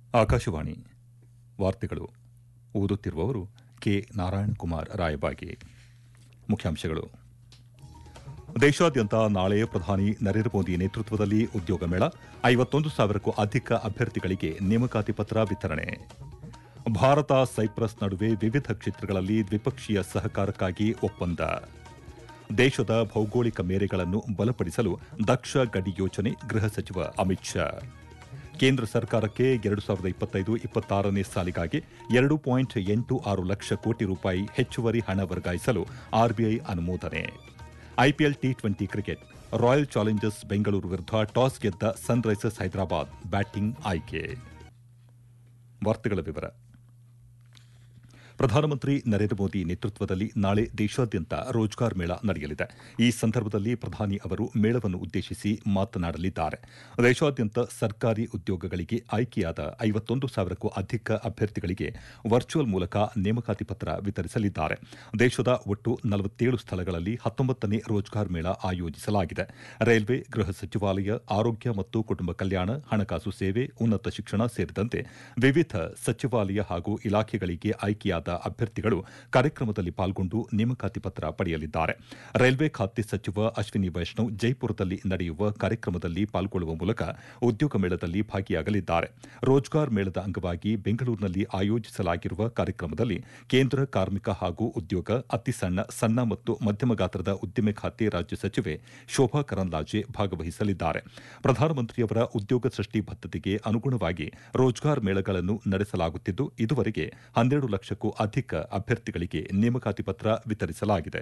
ಆಕಾಶವಾಣಿ ವಾರ್ತೆಗಳು ಓದುತ್ತಿರುವವರು ಕೆ ನಾರಾಯಣಕುಮಾರ್ ರಾಯಬಾಗಿ ಮುಖ್ಯಾಂಶಗಳು ದೇಶಾದ್ಯಂತ ನಾಳೆ ಪ್ರಧಾನಿ ನರೇಂದ್ರ ಮೋದಿ ನೇತೃತ್ವದಲ್ಲಿ ಉದ್ಯೋಗ ಮೇಳ ಐವತ್ತೊಂದು ಸಾವಿರಕ್ಕೂ ಅಧಿಕ ಅಭ್ಯರ್ಥಿಗಳಿಗೆ ನೇಮಕಾತಿ ಪತ್ರ ವಿತರಣೆ ಭಾರತ ಸೈಪ್ರಸ್ ನಡುವೆ ವಿವಿಧ ಕ್ಷೇತ್ರಗಳಲ್ಲಿ ದ್ವಿಪಕ್ಷೀಯ ಸಹಕಾರಕ್ಕಾಗಿ ಒಪ್ಪಂದ ದೇಶದ ಭೌಗೋಳಿಕ ಮೇರೆಗಳನ್ನು ಬಲಪಡಿಸಲು ದಕ್ಷ ಗಡಿ ಯೋಜನೆ ಗೃಹ ಸಚಿವ ಅಮಿತ್ ಶಾ ಕೇಂದ್ರ ಸರ್ಕಾರಕ್ಕೆ ಎರಡು ಸಾವಿರದ ಇಪ್ಪತ್ತೈದು ಇಪ್ಪತ್ತಾರನೇ ಸಾಲಿಗಾಗಿ ಎರಡು ಪಾಯಿಂಟ್ ಎಂಟು ಆರು ಲಕ್ಷ ಕೋಟಿ ರೂಪಾಯಿ ಹೆಚ್ಚುವರಿ ಹಣ ವರ್ಗಾಯಿಸಲು ಆರ್ಬಿಐ ಅನುಮೋದನೆ IPL T twenty cricket Royal Challengers Bengaluru ವಿರುದ್ಧ ಟಾಸ್ ಗೆದ್ದ ಸನ್ರೈಸರ್ಸ್ ಹೈದರಾಬಾದ್ ಬ್ಯಾಟಿಂಗ್ ಆಯ್ಕೆ ವಾರ್ತೆಗಳ ವಿವರ ಪ್ರಧಾನಮಂತ್ರಿ ನರೇಂದ್ರ ಮೋದಿ ನೇತೃತ್ವದಲ್ಲಿ ನಾಳೆ ದೇಶಾದ್ಯಂತ ರೋಜ್ಗಾರ್ ಮೇಳ ನಡೆಯಲಿದೆ ಈ ಸಂದರ್ಭದಲ್ಲಿ ಪ್ರಧಾನಿ ಅವರು ಮೇಳವನ್ನು ಉದ್ದೇಶಿಸಿ ಮಾತನಾಡಲಿದ್ದಾರೆ ದೇಶಾದ್ಯಂತ ಸರ್ಕಾರಿ ಉದ್ಯೋಗಗಳಿಗೆ ಆಯ್ಕೆಯಾದ ಐವತ್ತೊಂದು ಸಾವಿರಕ್ಕೂ ಅಧಿಕ ಅಭ್ಯರ್ಥಿಗಳಿಗೆ ವರ್ಚುವಲ್ ಮೂಲಕ ನೇಮಕಾತಿ ಪತ್ರ ವಿತರಿಸಲಿದ್ದಾರೆ ದೇಶದ ಒಟ್ಟು ನಲವತ್ತೇಳು ಸ್ಥಳಗಳಲ್ಲಿ ಹತ್ತೊಂಬತ್ತನೇ ರೋಜ್ಗಾರ್ ಮೇಳ ಆಯೋಜಿಸಲಾಗಿದೆ ರೈಲ್ವೆ ಗೃಹ ಸಚಿವಾಲಯ ಆರೋಗ್ಯ ಮತ್ತು ಕುಟುಂಬ ಕಲ್ಯಾಣ ಹಣಕಾಸು ಸೇವೆ ಉನ್ನತ ಶಿಕ್ಷಣ ಸೇರಿದಂತೆ ವಿವಿಧ ಸಚಿವಾಲಯ ಹಾಗೂ ಇಲಾಖೆಗಳಿಗೆ ಆಯ್ಕೆಯಾದ ಅಭ್ಯರ್ಥಿಗಳು ಕಾರ್ಯಕ್ರಮದಲ್ಲಿ ಪಾಲ್ಗೊಂಡು ನೇಮಕಾತಿ ಪತ್ರ ಪಡೆಯಲಿದ್ದಾರೆ ರೈಲ್ವೆ ಖಾತೆ ಸಚಿವ ಅಶ್ವಿನಿ ವೈಷ್ಣವ್ ಜೈಪುರದಲ್ಲಿ ನಡೆಯುವ ಕಾರ್ಯಕ್ರಮದಲ್ಲಿ ಪಾಲ್ಗೊಳ್ಳುವ ಮೂಲಕ ಉದ್ಯೋಗ ಮೇಳದಲ್ಲಿ ಭಾಗಿಯಾಗಲಿದ್ದಾರೆ ರೋಜ್ಗಾರ್ ಮೇಳದ ಅಂಗವಾಗಿ ಬೆಂಗಳೂರಿನಲ್ಲಿ ಆಯೋಜಿಸಲಾಗಿರುವ ಕಾರ್ಯಕ್ರಮದಲ್ಲಿ ಕೇಂದ್ರ ಕಾರ್ಮಿಕ ಹಾಗೂ ಉದ್ಯೋಗ ಅತಿಸಣ್ಣ ಸಣ್ಣ ಮತ್ತು ಮಧ್ಯಮ ಗಾತ್ರದ ಉದ್ದಿಮೆ ಖಾತೆ ರಾಜ್ಯ ಸಚಿವೆ ಶೋಭಾ ಕರಂದ್ಲಾಜೆ ಭಾಗವಹಿಸಲಿದ್ದಾರೆ ಪ್ರಧಾನಮಂತ್ರಿಯವರ ಉದ್ಯೋಗ ಸೃಷ್ಟಿ ಬದ್ಧತೆಗೆ ಅನುಗುಣವಾಗಿ ರೋಜ್ಗಾರ್ ಮೇಳಗಳನ್ನು ನಡೆಸಲಾಗುತ್ತಿದ್ದು ಇದುವರೆಗೆ ಹನ್ನೆರಡು ಲಕ್ಷಕ್ಕೂ ಅಧಿಕ ಅಭ್ಯರ್ಥಿಗಳಿಗೆ ನೇಮಕಾತಿ ಪತ್ರ ವಿತರಿಸಲಾಗಿದೆ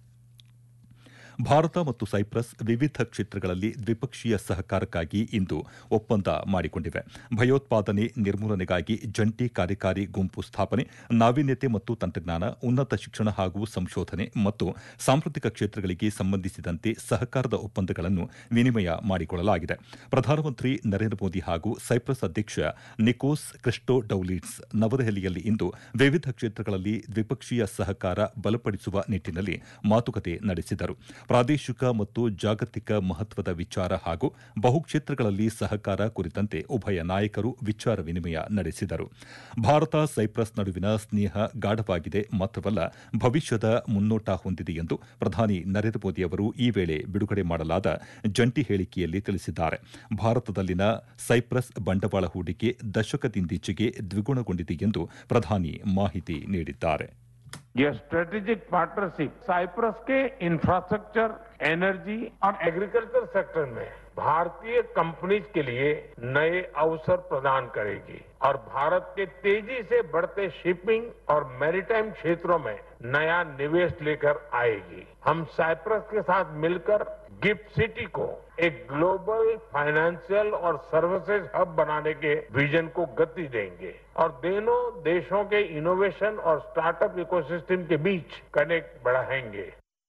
ಭಾರತ ಮತ್ತು ಸೈಪ್ರಸ್ ವಿವಿಧ ಕ್ಷೇತ್ರಗಳಲ್ಲಿ ದ್ವಿಪಕ್ಷೀಯ ಸಹಕಾರಕ್ಕಾಗಿ ಇಂದು ಒಪ್ಪಂದ ಮಾಡಿಕೊಂಡಿವೆ ಭಯೋತ್ಪಾದನೆ ನಿರ್ಮೂಲನೆಗಾಗಿ ಜಂಟಿ ಕಾರ್ಯಕಾರಿ ಗುಂಪು ಸ್ಥಾಪನೆ ನಾವೀನ್ಯತೆ ಮತ್ತು ತಂತ್ರಜ್ಞಾನ ಉನ್ನತ ಶಿಕ್ಷಣ ಹಾಗೂ ಸಂಶೋಧನೆ ಮತ್ತು ಸಾಂಸ್ಕೃತಿಕ ಕ್ಷೇತ್ರಗಳಿಗೆ ಸಂಬಂಧಿಸಿದಂತೆ ಸಹಕಾರದ ಒಪ್ಪಂದಗಳನ್ನು ವಿನಿಮಯ ಮಾಡಿಕೊಳ್ಳಲಾಗಿದೆ ಪ್ರಧಾನಮಂತ್ರಿ ನರೇಂದ್ರ ಮೋದಿ ಹಾಗೂ ಸೈಪ್ರಸ್ ಅಧ್ಯಕ್ಷ ನಿಕೋಸ್ ಕ್ರಿಸ್ಟೋಡೌಲಿಡ್ಸ್ ನವದೆಹಲಿಯಲ್ಲಿ ಇಂದು ವಿವಿಧ ಕ್ಷೇತ್ರಗಳಲ್ಲಿ ದ್ವಿಪಕ್ಷೀಯ ಸಹಕಾರ ಬಲಪಡಿಸುವ ನಿಟ್ಟಿನಲ್ಲಿ ಮಾತುಕತೆ ನಡೆಸಿದರು ಪ್ರಾದೇಶಿಕ ಮತ್ತು ಜಾಗತಿಕ ಮಹತ್ವದ ವಿಚಾರ ಹಾಗೂ ಬಹುಕ್ಷೇತ್ರಗಳಲ್ಲಿ ಸಹಕಾರ ಕುರಿತಂತೆ ಉಭಯ ನಾಯಕರು ವಿಚಾರ ವಿನಿಮಯ ನಡೆಸಿದರು ಭಾರತ ಸೈಪ್ರಸ್ ನಡುವಿನ ಸ್ನೇಹ ಗಾಢವಾಗಿದೆ ಮಾತ್ರವಲ್ಲ ಭವಿಷ್ಯದ ಮುನ್ನೋಟ ಹೊಂದಿದೆ ಎಂದು ಪ್ರಧಾನಿ ನರೇಂದ್ರ ಮೋದಿ ಅವರು ಈ ವೇಳೆ ಬಿಡುಗಡೆ ಮಾಡಲಾದ ಜಂಟಿ ಹೇಳಿಕೆಯಲ್ಲಿ ತಿಳಿಸಿದ್ದಾರೆ ಭಾರತದಲ್ಲಿನ ಸೈಪ್ರಸ್ ಬಂಡವಾಳ ಹೂಡಿಕೆ ದಶಕದಿಂದೀಚೆಗೆ ದ್ವಿಗುಣಗೊಂಡಿದೆ ಎಂದು ಪ್ರಧಾನಿ ಮಾಹಿತಿ ನೀಡಿದ್ದಾರೆ यह स्ट्रेटेजिक पार्टनरशिप साइप्रस के इंफ्रास्ट्रक्चर एनर्जी और एग्रीकल्चर सेक्टर में भारतीय कंपनीज के लिए नए अवसर प्रदान करेगी और भारत के तेजी से बढ़ते शिपिंग और मैरीटाइम क्षेत्रों में नया निवेश लेकर आएगी हम साइप्रस के साथ मिलकर गिफ्ट सिटी को एक ग्लोबल फाइनेंशियल और सर्विसेज हब बनाने के विजन को गति देंगे और दोनों देशों के इनोवेशन और स्टार्टअप इकोसिस्टम के बीच कनेक्ट बढ़ाएंगे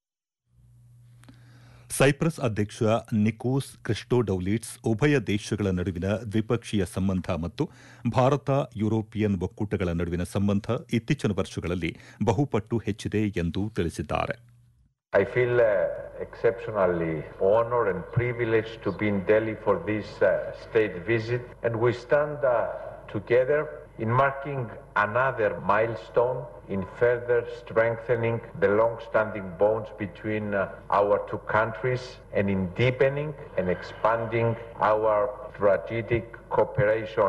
ಸೈಪ್ರಸ್ ಅಧ್ಯಕ್ಷ ನಿಕೋಸ್ ಕ್ರಿಸ್ಟೋಡೌಲಿಟ್ಸ್ ಉಭಯ ದೇಶಗಳ ನಡುವಿನ ದ್ವಿಪಕ್ಷೀಯ ಸಂಬಂಧ ಮತ್ತು ಭಾರತ ಯುರೋಪಿಯನ್ ಒಕ್ಕೂಟಗಳ ನಡುವಿನ ಸಂಬಂಧ ಇತ್ತೀಚಿನ ವರ್ಷಗಳಲ್ಲಿ ಬಹುಪಟ್ಟು ಹೆಚ್ಚಿದೆ ಎಂದು ತಿಳಿಸಿದ್ದಾರೆ I feel uh, exceptionally honored and privileged to be in Delhi for this uh, state visit, and we stand uh, together in marking another milestone in further strengthening the long-standing bonds between uh, our two countries and in deepening and expanding our strategic cooperation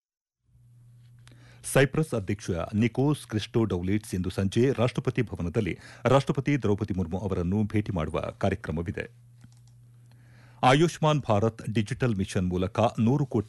Cyprus ಅಧ್ಯಕ್ಷ Nikos Christodoulides ಇಂದು ಸಂಜೆ ರಾಷ್ಟಪತಿ ಭವನದಲ್ಲಿ ರಾಷ್ಟಪತಿ ದ್ರೌಪದಿ ಮುರ್ಮು ಅವರನ್ನು ಭೇಟಿ ಮಾಡುವ ಕಾರ್ಯಕ್ರಮವಿದೆ Ayushman Bharat digital mission ಮೂಲಕ ನೂರು ಕೋಟಿ